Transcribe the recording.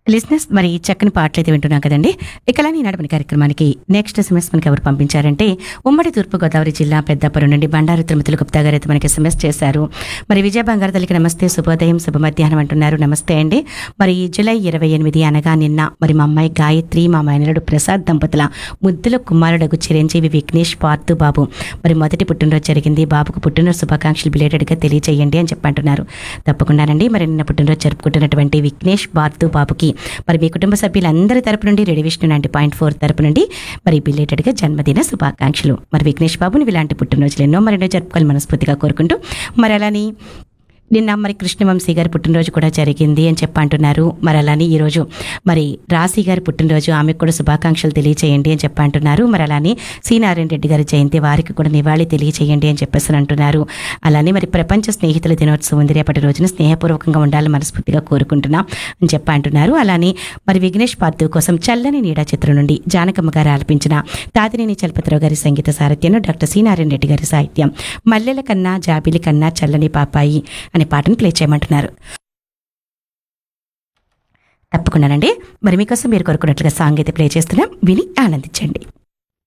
లిజినెస్ మరి చక్కని పాటలు అయితే వింటున్నాం కదండి ఇకలాని నడపని కార్యక్రమానికి నెక్స్ట్ ఎస్ఎంఎస్ మనకి ఎవరు పంపించారంటే ఉమ్మడి తూర్పుగోదావరి జిల్లా పెద్దపురం నుండి బండారు తిరుమతులు గుప్తా గారు అయితే మనకి ఎస్ఎంఎస్ చేశారు మరి విజయ బంగారు తల్లికి నమస్తే శుభోదయం శుభ మధ్యాహ్నం అంటున్నారు నమస్తే అండి మరి జూలై ఇరవై ఎనిమిది అనగా నిన్న మరి మా అమ్మాయి గాయత్రి మా మైనరుడు ప్రసాద్ దంపతుల ముద్దుల కుమారుడకు చిరంజీవి విఘ్నేష్ పార్థు బాబు మరి మొదటి పుట్టినరోజు జరిగింది బాబుకు పుట్టినరోజు శుభాకాంక్షలు బిలేటెడ్గా తెలియజేయండి అని చెప్పంటున్నారు తప్పకుండానండి మరి నిన్న పుట్టినరోజు జరుపుకుంటున్నటువంటి విఘ్నేష్ పార్థు బాబుకి మరి మీ కుటుంబ సభ్యులందరి తరపు నుండి రెడీ విష్ణు నైంటీ పాయింట్ ఫోర్ తరపు నుండి మరి బిలేటెడ్గా జన్మదిన శుభాకాంక్షలు మరి విఘ్నేష్ బాబుని ఇలాంటి పుట్టినరోజులు ఎన్నో మరెన్నో జరుపుకోవాలి మనస్ఫూర్తిగా కోరుకుంటూ మరి అలాని నిన్న మరి కృష్ణవంశీ గారి పుట్టినరోజు కూడా జరిగింది అని చెప్పి అంటున్నారు మరి అలానే ఈరోజు మరి రాశి గారి పుట్టినరోజు ఆమెకు కూడా శుభాకాంక్షలు తెలియచేయండి అని చెప్పి అంటున్నారు మరి అలానే సి నారాయణ రెడ్డి గారి జయంతి వారికి కూడా నివాళి తెలియచేయండి అని చెప్పేసి అంటున్నారు అలానే మరి ప్రపంచ స్నేహితుల దినోత్సవం ఉంది రేపటి రోజున స్నేహపూర్వకంగా ఉండాలని మనస్ఫూర్తిగా కోరుకుంటున్నాం అని చెప్పి అంటున్నారు అలానే మరి విఘ్నేష్ పార్థు కోసం చల్లని నీడా చిత్రం నుండి జానకమ్మ గారు ఆలపించిన తాతినేని చలపతిరావు గారి సంగీత సారథ్యంలో డాక్టర్ సి నారాయణ రెడ్డి గారి సాహిత్యం మల్లెల కన్నా జాబిలి కన్నా చల్లని పాపాయి అనే పాటను ప్లే చేయమంటున్నారు తప్పకుండానండి మరి మీకోసం మీరు కోరుకున్నట్లుగా సాంగ్ అయితే ప్లే చేస్తున్నాం విని ఆనందించండి